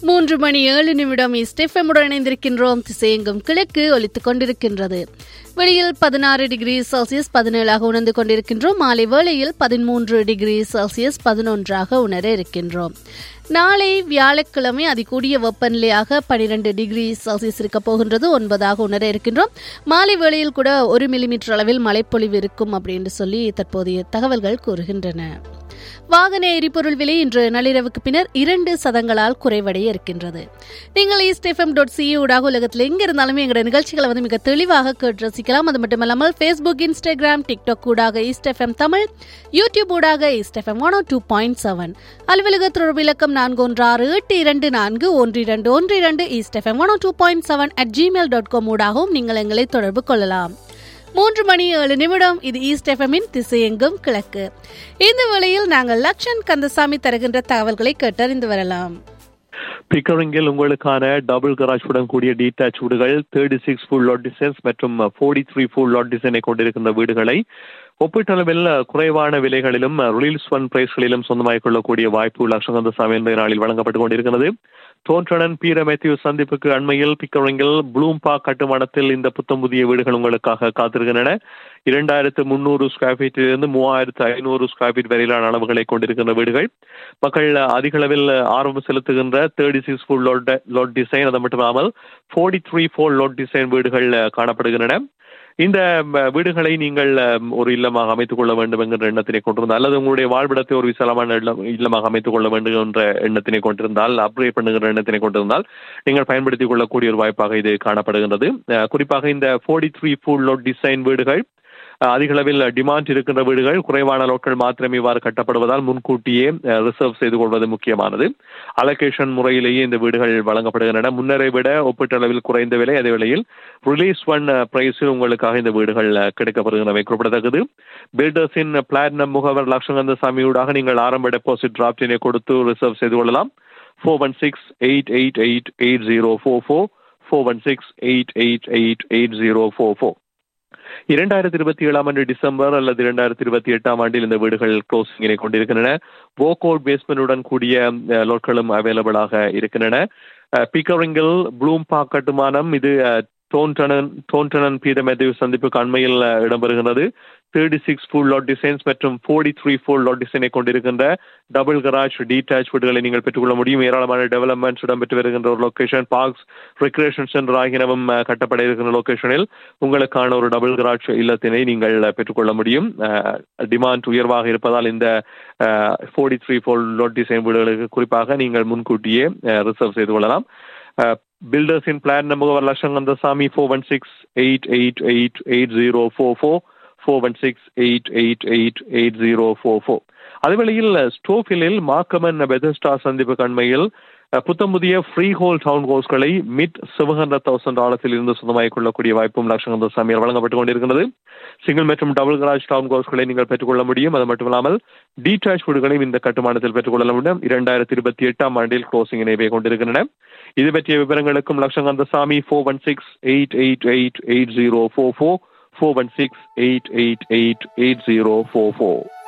மூன்று மணி ஏழு நிமிடம் ஸ்டெஃபமுடன் இணைந்திருக்கின்றோம் திசையெங்கும் கிழக்கு ஒலித்துக் கொண்டிருக்கின்றது வெளியில் பதினாறு டிகிரி செல்சியஸ் பதினேழாக உணர்ந்து கொண்டிருக்கின்றோம் மாலை வேளையில் பதிமூன்று டிகிரி செல்சியஸ் பதினொன்றாக உணர இருக்கின்றோம் நாளை வியாழக்கிழமை அதிகூடிய வெப்பநிலையாக பனிரெண்டு டிகிரி செல்சியஸ் இருக்க போகின்றது ஒன்பதாக உணர இருக்கின்றோம் மாலை வேளையில் கூட ஒரு மில்லிமீட்டர் அளவில் மழைப்பொழிவு இருக்கும் அப்படின்னு சொல்லி தற்போதைய தகவல்கள் கூறுகின்றன வாகன எரிபொருள் விலை இன்று நள்ளிரவுக்கு பின்னர் இரண்டு சதங்களால் குறைவடைய இருக்கின்றது நீங்கள் ஈஸ்ட் எஃப்எம் டாட் சி ஊடாக உலகத்தில் எங்க இருந்தாலுமே எங்களோட நிகழ்ச்சிகளை வந்து மிக தெளிவாக கேட்டு ரசிக்கலாம் அது மட்டும் இல்லாமல் ஃபேஸ்புக் இன்ஸ்டாகிராம் டிக்டாக் ஊடாக ஈஸ்ட் எஃப்எம் தமிழ் யூடியூப் ஊடாக east FM one two point seven அலுவலக தொடர்பு இலக்கம் நான்கு ஒன்று ஆறு எட்டு இரண்டு நான்கு ஒன்று இரண்டு ஒன்று இரண்டு east FM one two point seven at Gmail dot com ஊடாகவும் நீங்கள் எங்களை தொடர்பு கொள்ளலாம் மூன்று மணி ஏழு நிமிடம் இது ஈஸ்ட் எஃப்எம்மின் திசையெங்கும் கிழக்கு இந்த வேளையில் நாங்கள் லக்ஷன் கந்தசாமி தருகின்ற தகவல்களை கேட்டறிந்து வரலாம் பிக்கரிங்கில் உங்களுக்கான டபுள் கராஜுடன் கூடிய டீடாச் வீடுகள் thirty six full lot designs மற்றும் ஃபோர்ட்டி த்ரீ ஃபுல் லாட் டிசைனை கொண்டிருக்கின்ற வீடுகளை ஒப்பீட்டளவில் குறைவான விலைகளிலும் ரிலீஸ் ஒன் பிரைஸ்களிலும் சொந்தமாகிக் கொள்ளக்கூடிய வாய்ப்பு லட்சகந்தசாமி என்ற நாளில் வழங்கப்பட்டுக் கொண்டிருக்கிறது தோன்றனன் பீர மேத்யூ சந்திப்புக்கு அண்மையில் பிக்கரிங்கில் ப்ளூம் பார்க் கட்டுமானத்தில் இந்த புத்தம் புதிய வீடுகள் உங்களுக்காக காத்திருக்கின்றன இரண்டாயிரத்து முன்னூறு ஸ்கொயர் ஃபீட்டிலிருந்து மூவாயிரத்து ஐநூறு ஸ்கொயர் ஃபீட் வரையிலான அளவுகளை கொண்டிருக்கின்ற வீடுகள் மக்கள் அதிக அளவில் ஆர்வம் செலுத்துகின்ற thirty six full lot lot design அது மட்டுமில்லாமல் forty three four lot design வீடுகள் காணப்படுகின்றன இந்த வீடுகளை நீங்கள் ஒரு இல்லமாக அமைத்துக் கொள்ள வேண்டும் என்கிற எண்ணத்தினை கொண்டிருந்தால் அல்லது உங்களுடைய வாழ்விடத்தை ஒரு விசாலமான இல்லமாக அமைத்துக் கொள்ள வேண்டும் என்ற எண்ணத்தினை கொண்டிருந்தால் அப்கிரேட் பண்ணுகிற எண்ணத்தினை கொண்டிருந்தால் நீங்கள் பயன்படுத்திக் கொள்ளக்கூடிய ஒரு வாய்ப்பாக இது காணப்படுகின்றது குறிப்பாக இந்த forty three full lot design வீடுகள் அதிக அளவில் டிமாண்ட் இருக்கின்ற வீடுகள் குறைவான லோட்கள் மாத்திரமே இவ்வாறு கட்டப்படுவதால் முன்கூட்டியே ரிசர்வ் செய்து கொள்வது முக்கியமானது அலோகேஷன் முறையிலேயே இந்த வீடுகள் வழங்கப்படுகின்றன முன்னரை விட ஒப்பீட்டளவில் குறைந்த விலை அதே வேளையில் ரிலீஸ் ஒன் பிரைஸில் உங்களுக்காக இந்த வீடுகள் கிடைக்கப்படுகின்றவை குறிப்பிடத்தக்கது பில்டர்ஸின் பிளாட்டினம் முகவர் லட்சங்கந்த சாமியூடாக நீங்கள் ஆரம்ப டெபாசிட் டிராப்டினை கொடுத்து ரிசர்வ் செய்து கொள்ளலாம் four one six eight eight eight eight zero four four four one six eight eight eight eight zero four four இரண்டாயிரத்தி இருபத்தி ஏழாம் ஆண்டு டிசம்பர் அல்லது இரண்டாயிரத்தி இருபத்தி எட்டாம் ஆண்டில் இந்த வீடுகள் க்ளோசிங்கினை கொண்டிருக்கின்றன வோகோட் பேஸ்மெண்டுடன் கூடிய லோட்களும் அவைலபிளாக இருக்கின்றன பிக்கரிங்கில் ப்ளூம் பார்க் கட்டுமானம் இது தோன்றனன் தோன்றனன் பீடமேதேவ் சந்திப்புக்கு அண்மையில் இடம்பெறுகின்றது thirty six full lot designs மற்றும் ஃபோர்ட்டி த்ரீ ஃபுல் லாட் டிசைனை கொண்டிருக்கின்ற டபுள் கராஜ் டீடாச் வீடுகளை நீங்கள் பெற்றுக்கொள்ள முடியும் ஏராளமான டெவலப்மெண்ட்ஸ் இடம்பெற்று வருகின்ற ஒரு லொக்கேஷன் பார்க்ஸ் ரெக்ரேஷன் சென்டர் ஆகியனவும் கட்டப்பட இருக்கின்ற லொக்கேஷனில் உங்களுக்கான ஒரு டபுள் கராஜ் இல்லத்தினை நீங்கள் பெற்றுக்கொள்ள முடியும் டிமாண்ட் உயர்வாக இருப்பதால் இந்த forty three full lot design வீடுகளுக்கு குறிப்பாக நீங்கள் முன்கூட்டியே ரிசர்வ் செய்து கொள்ளலாம் பில்டர்ஸ் இன் பிளான் முகவர் Lakshmikanthasamy four one six eight eight eight eight zero four four four one six eight eight eight eight zero four four அதேவேளையில் ஸ்டோஃபிலில் மாக்கமன் பெதஸ்டா சந்திப்பு கண்மையில் புத்தம் புதிய ஃப்ரீ ஹோல் டவுன் ஹவுஸ்களை மிட் செவன் ஹண்ட்ரட் தௌசண்ட் டாலர்ஸில் இருந்து சொந்தமாகிக் கொள்ளக்கூடிய வாய்ப்பும் லட்சங்கந்த சாமியார் வழங்கப்பட்டுக் கொண்டிருக்கிறது சிங்கிள் மற்றும் டபுள் கராஜ் டவுன் ஹவுஸ்களை நீங்கள் பெற்றுக்கொள்ள முடியும் அது மட்டும் இல்லாமல் டீடாச் வீடுகளையும் இந்த கட்டுமானத்தில் பெற்றுக்கொள்ள முடியும் இரண்டாயிரத்தி இருபத்தி எட்டாம் ஆண்டில் க்ளோசிங் இணைவை கொண்டிருக்கின்றன இது பற்றிய விவரங்களுக்கும் Lakshmikanthasamy four one six eight eight eight eight zero four four four one six eight eight eight eight zero four four